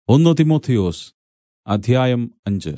ഒന്ന് തിമോഥെയോസ് അധ്യായം അഞ്ച്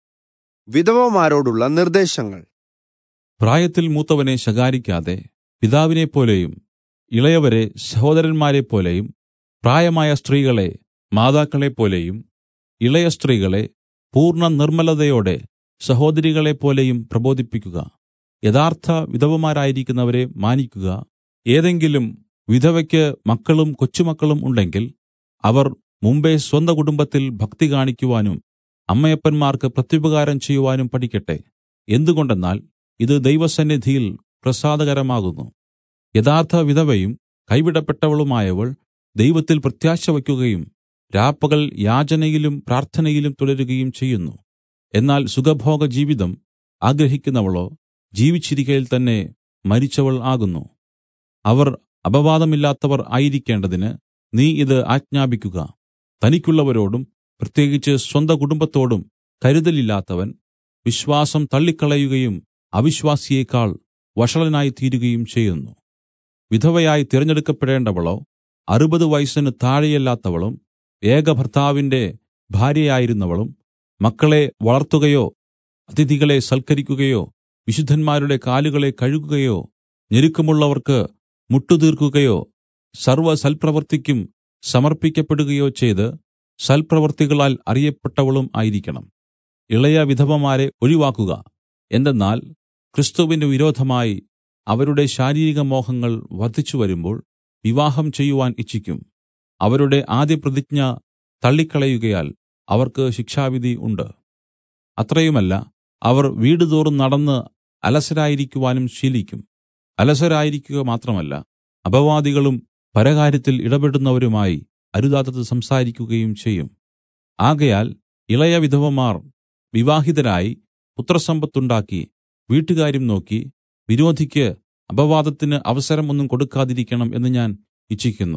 വിധവമാരോടുള്ള നിർദ്ദേശങ്ങൾ പ്രായത്തിൽ മൂത്തവനെ ശകാരിക്കാതെ പിതാവിനെപ്പോലെയും ഇളയവരെ സഹോദരന്മാരെപ്പോലെയും പ്രായമായ സ്ത്രീകളെ മാതാക്കളെപ്പോലെയും ഇളയ സ്ത്രീകളെ പൂർണ്ണ നിർമ്മലതയോടെ സഹോദരികളെപ്പോലെയും പ്രബോധിപ്പിക്കുക യഥാർത്ഥ വിധവമാരായിരിക്കുന്നവരെ മാനിക്കുക ഏതെങ്കിലും വിധവയ്ക്ക് മക്കളും കൊച്ചുമക്കളും ഉണ്ടെങ്കിൽ അവർ മുമ്പെ സ്വന്ത കുടുംബത്തിൽ ഭക്തി കാണിക്കുവാനും അമ്മയപ്പന്മാർക്ക് പ്രത്യുപകാരം ചെയ്യുവാനും പഠിക്കട്ടെ എന്തുകൊണ്ടെന്നാൽ ഇത് ദൈവസന്നിധിയിൽ പ്രസാദകരമാകുന്നു യഥാർത്ഥ വിധവയും കൈവിടപ്പെട്ടവളുമായവൾ ദൈവത്തിൽ പ്രത്യാശ വയ്ക്കുകയും രാപ്പകൽ യാചനയിലും പ്രാർത്ഥനയിലും തുടരുകയും ചെയ്യുന്നു എന്നാൽ സുഖഭോഗ ജീവിതം ആഗ്രഹിക്കുന്നവളോ ജീവിച്ചിരിക്കയിൽ തന്നെ മരിച്ചവൾ ആകുന്നു അവർ അപവാദമില്ലാത്തവർ ആയിരിക്കേണ്ടതിന് നീ ഇത് ആജ്ഞാപിക്കുക തനിക്കുള്ളവരോടും പ്രത്യേകിച്ച് സ്വന്ത കുടുംബത്തോടും കരുതലില്ലാത്തവൻ വിശ്വാസം തള്ളിക്കളയുകയും അവിശ്വാസിയേക്കാൾ വഷളനായി തീരുകയും ചെയ്യുന്നു വിധവയായി തിരഞ്ഞെടുക്കപ്പെടേണ്ടവളോ അറുപത് വയസ്സിന് താഴെയല്ലാത്തവളും ഏകഭർത്താവിന്റെ ഭാര്യയായിരുന്നവളും മക്കളെ വളർത്തുകയോ അതിഥികളെ സൽക്കരിക്കുകയോ വിശുദ്ധന്മാരുടെ കാലുകളെ കഴുകുകയോ ഞെരുക്കമുള്ളവർക്ക് മുട്ടുതീർക്കുകയോ സർവ്വ സൽപ്രവൃത്തിക്കും സമർപ്പിക്കപ്പെടുകയോ ചെയ്ത് സൽപ്രവൃത്തികളാൽ അറിയപ്പെട്ടവളും ആയിരിക്കണം ഇളയ വിധവമാരെ ഒഴിവാക്കുക എന്തെന്നാൽ ക്രിസ്തുവിന് വിരോധമായി അവരുടെ ശാരീരിക മോഹങ്ങൾ വർദ്ധിച്ചു വരുമ്പോൾ വിവാഹം ചെയ്യുവാൻ ഇച്ഛിക്കും അവരുടെ ആദ്യ പ്രതിജ്ഞ തള്ളിക്കളയുകയാൽ അവർക്ക് ശിക്ഷാവിധി ഉണ്ട് അത്രയുമല്ല അവർ വീടുതോറും നടന്ന് അലസരായിരിക്കുവാനും ശീലിക്കും അലസരായിരിക്കുക മാത്രമല്ല അപവാദികളും പരകാര്യത്തിൽ ഇടപെടുന്നവരുമായി അരുതാത്തത് സംസാരിക്കുകയും ചെയ്യും ആകയാൽ ഇളയ വിധവമാർ വിവാഹിതരായി പുത്രസമ്പത്തുണ്ടാക്കി വീട്ടുകാര്യം നോക്കി വിരോധിക്ക് അപവാദത്തിന് അവസരം ഒന്നും കൊടുക്കാതിരിക്കണം എന്ന് ഞാൻ ഇച്ഛിക്കുന്നു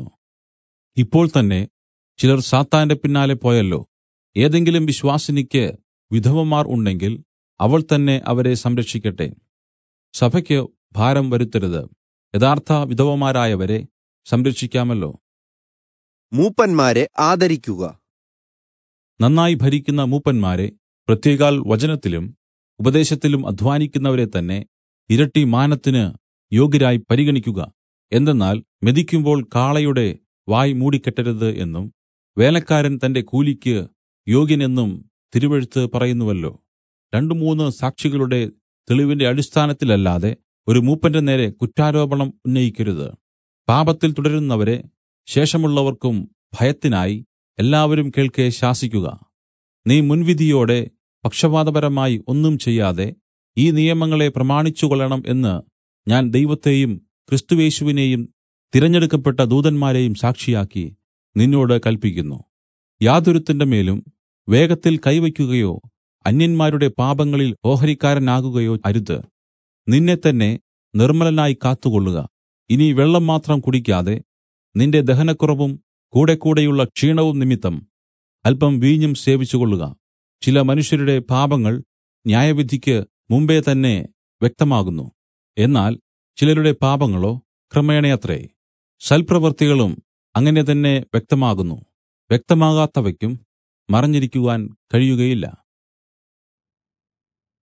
ഇപ്പോൾ തന്നെ ചിലർ സാത്താന്റെ പിന്നാലെ പോയല്ലോ ഏതെങ്കിലും വിശ്വാസിനിക്ക് വിധവമാർ ഉണ്ടെങ്കിൽ അവൾ തന്നെ അവരെ സംരക്ഷിക്കട്ടെ സഭയ്ക്ക് ഭാരം വരുത്തരുത് യഥാർത്ഥ വിധവമാരായവരെ സംരക്ഷിക്കാമല്ലോ മൂപ്പന്മാരെ ആദരിക്കുക നന്നായി ഭരിക്കുന്ന മൂപ്പന്മാരെ പ്രത്യേകാൽ വചനത്തിലും ഉപദേശത്തിലും അധ്വാനിക്കുന്നവരെ തന്നെ ഇരട്ടി മാനത്തിന് യോഗ്യരായി പരിഗണിക്കുക എന്തെന്നാൽ മെതിക്കുമ്പോൾ കാളയുടെ വായ് മൂടിക്കെട്ടരുത് എന്നും വേലക്കാരൻ തന്റെ കൂലിക്ക് യോഗ്യനെന്നും തിരുവെഴുത്ത് പറയുന്നുവല്ലോ രണ്ടു മൂന്ന് സാക്ഷികളുടെ തെളിവിന്റെ അടിസ്ഥാനത്തിലല്ലാതെ ഒരു മൂപ്പന്റെ നേരെ കുറ്റാരോപണം ഉന്നയിക്കരുത് പാപത്തിൽ തുടരുന്നവരെ ശേഷമുള്ളവർക്കും ഭയത്തിനായി എല്ലാവരും കേൾക്കെ ശാസിക്കുക നീ മുൻവിധിയോടെ പക്ഷപാതപരമായി ഒന്നും ചെയ്യാതെ ഈ നിയമങ്ങളെ പ്രമാണിച്ചുകൊള്ളണം എന്ന് ഞാൻ ദൈവത്തെയും ക്രിസ്തുവേശുവിനെയും തിരഞ്ഞെടുക്കപ്പെട്ട ദൂതന്മാരെയും സാക്ഷിയാക്കി നിന്നോട് കൽപ്പിക്കുന്നു യാതൊരുത്തിന്റെ മേലും വേഗത്തിൽ കൈവയ്ക്കുകയോ അന്യന്മാരുടെ പാപങ്ങളിൽ ഓഹരിക്കാരനാകുകയോ അരുത് നിന്നെ തന്നെ നിർമ്മലനായി കാത്തുകൊള്ളുക ഇനി വെള്ളം മാത്രം കുടിക്കാതെ നിന്റെ ദഹനക്കുറവും കൂടെ കൂടെയുള്ള ക്ഷീണവും നിമിത്തം അല്പം വീഞ്ഞും സേവിച്ചുകൊള്ളുക ചില മനുഷ്യരുടെ പാപങ്ങൾ ന്യായവിധിക്ക് മുമ്പേ തന്നെ വ്യക്തമാകുന്നു എന്നാൽ ചിലരുടെ പാപങ്ങളോ ക്രമേണയത്രേ സൽപ്രവൃത്തികളും അങ്ങനെ തന്നെ വ്യക്തമാകുന്നു വ്യക്തമാകാത്തവയ്ക്കും മറഞ്ഞിരിക്കുവാൻ കഴിയുകയില്ല